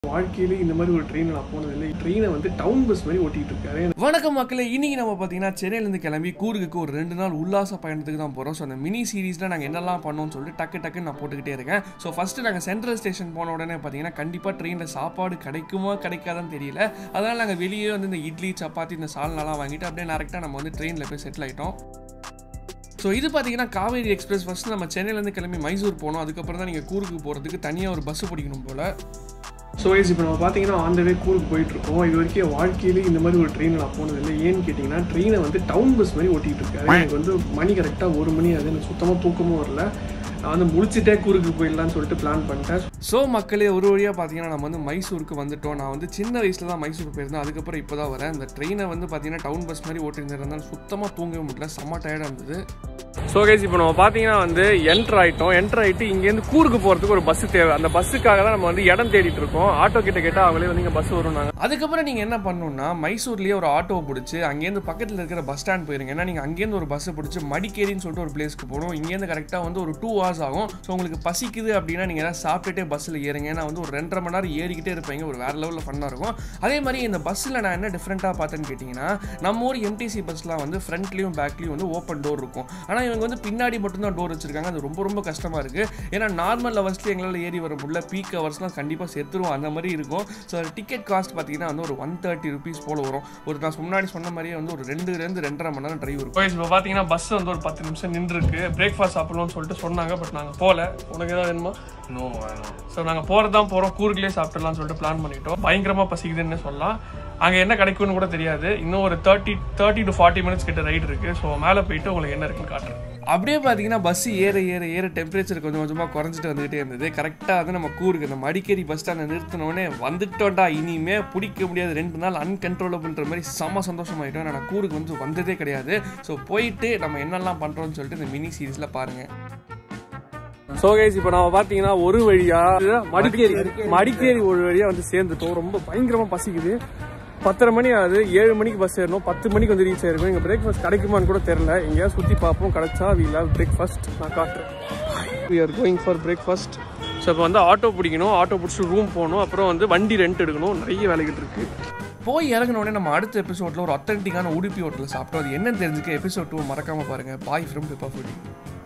வாழ்க்கையிலே இந்த மாதிரி ஒரு ட்ரெயினில் நான் போனதில்லை ட்ரெயினை வந்து டவுன் பஸ் மாதிரி ஓட்டிகிட்டு இருக்காரு வணக்கம் மக்களே இன்னைக்கு நம்ம பார்த்தீங்கன்னா சென்னையிலேருந்து கிளம்பி கூர்குக்கு ஒரு ரெண்டு நாள் உல்லாச பயணத்துக்கு தான் போகிறோம் ஸோ அந்த மினி சீரீஸில் நாங்கள் என்னெல்லாம் பண்ணோம்னு சொல்லிட்டு டக்கு டக்குன்னு நான் போட்டுக்கிட்டே இருக்கேன் ஸோ ஃபஸ்ட்டு நாங்கள் சென்ட்ரல் ஸ்டேஷன் போன உடனே பார்த்தீங்கன்னா கண்டிப்பாக ட்ரெயினில் சாப்பாடு கிடைக்குமா கிடைக்காதான்னு தெரியல அதனால் நாங்கள் வெளியே வந்து இந்த இட்லி சப்பாத்தி இந்த சால்னாலாம் வாங்கிட்டு அப்படியே டேரெக்டாக நம்ம வந்து ட்ரெயினில் போய் செட்டில் ஆகிட்டோம் ஸோ இது பார்த்தீங்கன்னா காவேரி எக்ஸ்பிரஸ் ஃபஸ்ட்டு நம்ம சென்னையிலேருந்து கிளம்பி மைசூர் போனோம் அதுக்கப்புறம் தான் நீங்கள் கூருக்கு போகிறதுக்கு தனியாக ஒரு பஸ் பிடிக்கணும் போல் ஸோ கைஸ் இப்போ நம்ம பார்த்தீங்கன்னா ஆன் வே கூருக்கு போயிட்டு இருக்கோம் இது வரைக்கும் என் வாழ்க்கையிலே இந்த மாதிரி ஒரு ட்ரெயினில் நான் போனதில்லை ஏன்னு கேட்டிங்கன்னா ட்ரெயினை வந்து டவுன் பஸ் மாதிரி ஓட்டிகிட்டு இருக்காரு எனக்கு வந்து மணி கரெக்டாக ஒரு மணி ஆகுது எனக்கு சுத்தமாக தூக்கமும் வரல நான் வந்து முடிச்சுட்டே கூருக்கு போயிடலான்னு சொல்லிட்டு பிளான் பண்ணிட்டேன் ஸோ மக்களே ஒரு வழியாக பார்த்தீங்கன்னா நம்ம வந்து மைசூருக்கு வந்துட்டோம் நான் வந்து சின்ன வயசில் தான் மைசூருக்கு போயிருந்தேன் அதுக்கப்புறம் இப்போ தான் வரேன் இந்த ட்ரெயினை வந்து பார்த்தீங்கன்னா டவுன் பஸ் மாதிரி ஓட்டிருந்ததுனால சுத்தமாக தூங்கவே முடியல செம்ம டயர்டாக இருந்தது ஸோ கைஸ் இப்போ நம்ம பார்த்தீங்கன்னா வந்து என்ட்ரு ஆகிட்டோம் என்ட்ரு ஆகிட்டு இங்கேருந்து கூருக்கு போகிறதுக்கு ஒரு பஸ் தேவை அந்த பஸ்ஸுக்காக தான் நம்ம வந்து இடம் தேடிட்டு இருக்கோம் ஆட்டோ கிட்ட கேட்டால் அவங்களே வந்து இங்கே பஸ் வரும்னாங்க அதுக்கப்புறம் நீங்கள் என்ன பண்ணணும்னா மைசூர்லேயே ஒரு ஆட்டோவை பிடிச்சி அங்கேருந்து பக்கத்தில் இருக்கிற பஸ் ஸ்டாண்ட் போயிருங்க ஏன்னா நீங்கள் அங்கேருந்து ஒரு பஸ்ஸை பிடிச்சி மடிக்கேரின்னு சொல்லிட்டு ஒரு பிளேஸ்க்கு போகணும் இங்கேருந்து கரெக்டாக வந்து ஒரு டூ ஹவர்ஸ் ஆகும் ஸோ உங்களுக்கு பசிக்குது அப்படின்னா நீங்கள் ஏதாவது சாப்பிட்டுட்டே பஸ்ஸில் ஏறுங்க ஏன்னா வந்து ஒரு ரெண்டரை மணி நேரம் ஏறிக்கிட்டே இருப்பீங்க ஒரு வேறு லெவலில் ஃபன்னாக இருக்கும் அதே மாதிரி இந்த பஸ்ஸில் நான் என்ன டிஃப்ரெண்ட்டாக பார்த்தேன்னு கேட்டிங்கன்னா நம்ம ஊர் எம்டிசி பஸ்லாம் வந்து ஃப்ரண்ட்லேயும் பேக்லேயும் வந்து ஓப்பன் டோர் இருக்கும் ஆனால் இவங்க வந்து பின்னாடி மட்டும்தான் டோர் வச்சிருக்காங்க அது ரொம்ப ரொம்ப கஷ்டமாக இருக்குது ஏன்னா நார்மல் லெவல்ஸ்லேயே எங்களால் ஏறி வர முடியல பீக் ஹவர்ஸ்லாம் கண்டிப்பாக செத்துருவோம் அந்த மாதிரி இருக்கும் ஸோ டிக்கெட் காஸ்ட் பார்த்தீங்கன்னா வந்து ஒரு ஒன் தேர்ட்டி ருபீஸ் போல வரும் ஒரு நான் முன்னாடி சொன்ன மாதிரியே வந்து ஒரு ரெண்டுலேருந்து ரெண்டரை மணி நேரம் டிரைவ் இருக்கும் இப்போ பார்த்தீங்கன்னா பஸ் வந்து ஒரு பத்து நிமிஷம் நின்றுருக்கு பிரேக்ஃபாஸ்ட் சாப்பிடணும்னு சொல்லிட்டு சொன்னாங்க பட் நாங்கள் போகல உனக்கு ஏதாவது வேணுமா நோ வேணும் ஸோ நாங்கள் போகிறது தான் போகிறோம் கூறுகளே சாப்பிடலாம்னு சொல்லிட்டு பிளான் பண்ணிட்டோம் பயங்கரமாக பசிக்குதுன்னு சொல்லலாம் அங்கே என்ன கிடைக்கும்னு கூட தெரியாது இன்னும் ஒரு thirty thirty to forty minutes கிட்ட ரைடு இருக்குது ஸோ மேலே போயிட்டு உங்களுக்கு என்ன இருக்குன்னு காட்டுறேன் அப்படியே பார்த்தீங்கன்னா பஸ் ஏற ஏற ஏற டெம்பரேச்சர் கொஞ்சம் கொஞ்சமாக குறைஞ்சிட்டு வந்துகிட்டே இருந்தது கரெக்டாக வந்து நம்ம கூருக்கு இந்த மடிக்கேரி பஸ் ஸ்டாண்டை நிறுத்தினோடனே வந்துட்டோம்டா இனிமே பிடிக்க முடியாது ரெண்டு நாள் அன்கண்ட்ரோலபிள்ன்ற மாதிரி செம்ம சந்தோஷமாயிட்டோம் நான் கூருக்கு வந்து வந்ததே கிடையாது ஸோ போயிட்டு நம்ம என்னெல்லாம் பண்ணுறோம்னு சொல்லிட்டு இந்த மினி சீரீஸில் பாருங்கள் ஸோ கைஸ் இப்போ நம்ம பார்த்தீங்கன்னா ஒரு வழியா மடிக்கேரி மடிக்கேரி ஒரு வழியா வந்து சேர்ந்துட்டோம் ரொம்ப பயங்கரமா பசிக்குது பத்தரை மணி ஆகுது ஏழு மணிக்கு பஸ் ஏறணும் பத்து மணிக்கு வந்து ரீச் ஆயிருக்கும் இங்கே பிரேக்ஃபாஸ்ட் கிடைக்குமான்னு கூட தெரியல எங்கேயாவது சுற்றி பார்ப்போம் கிடைச்சா வி லவ் பிரேக்ஃபாஸ்ட் நான் காட்டுறேன் we are going for breakfast so இப்போ வந்து ஆட்டோ பிடிக்கணும் ஆட்டோ பிடிச்சி ரூம் போகணும் அப்புறம் வந்து வண்டி ரெண்ட் எடுக்கணும் நிறைய வேலைகள் இருக்கு போய் இறங்கின உடனே நம்ம அடுத்த எபிசோட்ல ஒரு அத்தன்டிக்கான உடுப்பி ஹோட்டலில் சாப்பிட்டோம் அது என்னன்னு தெரிஞ்சுக்க எபிசோட் டூ மறக்காம பாருங்க பாய் ஃப்ரம் பிப்பா ஃபுடி